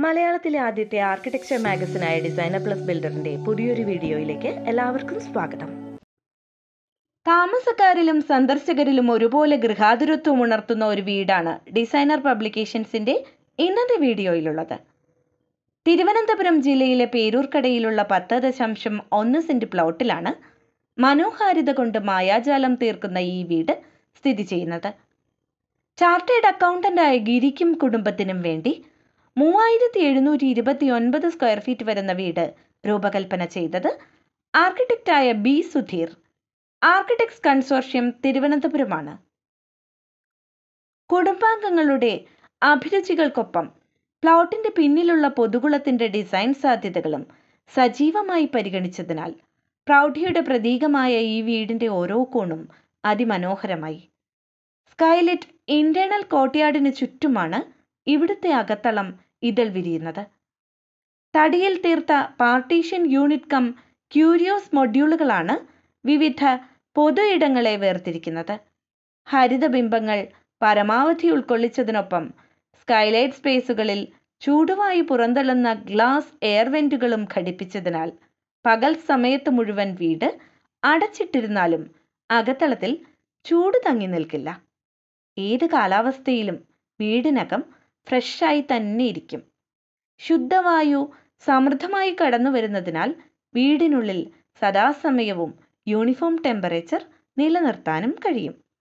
മലയാളത്തിലെ ആദ്യത്തെ ആർക്കിടെക്ചർ മാഗസിനായ ഡിസൈനർ പ്ലസ് ബിൽഡറിന്റെ പുതിയൊരു വീഡിയോയിലേക്ക് എല്ലാവർക്കും സ്വാഗതം താമസക്കാരിലും സന്ദർശകരിലും ഒരുപോലെ ഗൃഹാതുരത്വം ഉണർത്തുന്ന ഒരു വീടാണ് ഡിസൈനർ പബ്ലിക്കേഷൻസിന്റെ ഇന്നത്തെ വീഡിയോയിലുള്ളത് തിരുവനന്തപുരം ജില്ലയിലെ പേരൂർക്കടയിലുള്ള പത്ത് ദശാംശം ഒന്ന് സെന്റ് പ്ലോട്ടിലാണ് മനോഹാരിത കൊണ്ട് മായാജാലം തീർക്കുന്ന ഈ വീട് സ്ഥിതി ചെയ്യുന്നത് ചാർട്ടേഡ് അക്കൗണ്ടന്റായ ഗിരിക്കും കുടുംബത്തിനും വേണ്ടി മൂവായിരത്തി എഴുന്നൂറ്റി ഇരുപത്തി ഒൻപത് സ്ക്വയർ ഫീറ്റ് വരുന്ന വീട് രൂപകൽപ്പന ചെയ്തത് ആർക്കിടെക്റ്റായ ബി സുധീർ ആർക്കിടെക്ട്സ് കൺസോർഷ്യം തിരുവനന്തപുരമാണ് കുടുംബാംഗങ്ങളുടെ അഭിരുചികൾക്കൊപ്പം പ്ലോട്ടിന്റെ പിന്നിലുള്ള പൊതുകുളത്തിന്റെ ഡിസൈൻ സാധ്യതകളും സജീവമായി പരിഗണിച്ചതിനാൽ പ്രൗഢിയുടെ പ്രതീകമായ ഈ വീടിന്റെ ഓരോ കോണും അതിമനോഹരമായി സ്കൈലറ്റ് ഇന്റേണൽ കോട്ടയാടിന് ചുറ്റുമാണ് ഇവിടുത്തെ അകത്തളം ഇതൾ വിരിയുന്നത് തടിയിൽ തീർത്ത പാർട്ടീഷൻ യൂണിറ്റ് കം ക്യൂരിയോസ് മൊഡ്യൂളുകളാണ് വിവിധ പൊതു ഇടങ്ങളെ വേർതിരിക്കുന്നത് ഹരിതബിംബങ്ങൾ പരമാവധി ഉൾക്കൊള്ളിച്ചതിനൊപ്പം സ്കൈലൈറ്റ് സ്പേസുകളിൽ ചൂടുവായു പുറന്തള്ളുന്ന ഗ്ലാസ് എയർ വെന്റുകളും ഘടിപ്പിച്ചതിനാൽ പകൽ സമയത്ത് മുഴുവൻ വീട് അടച്ചിട്ടിരുന്നാലും അകത്തളത്തിൽ ചൂട് തങ്ങി നിൽക്കില്ല ഏത് കാലാവസ്ഥയിലും വീടിനകം ഫ്രഷായി തന്നെ ഇരിക്കും ശുദ്ധവായു സമൃദ്ധമായി കടന്നു വരുന്നതിനാൽ വീടിനുള്ളിൽ സദാസമയവും യൂണിഫോം ടെമ്പറേച്ചർ നിലനിർത്താനും കഴിയും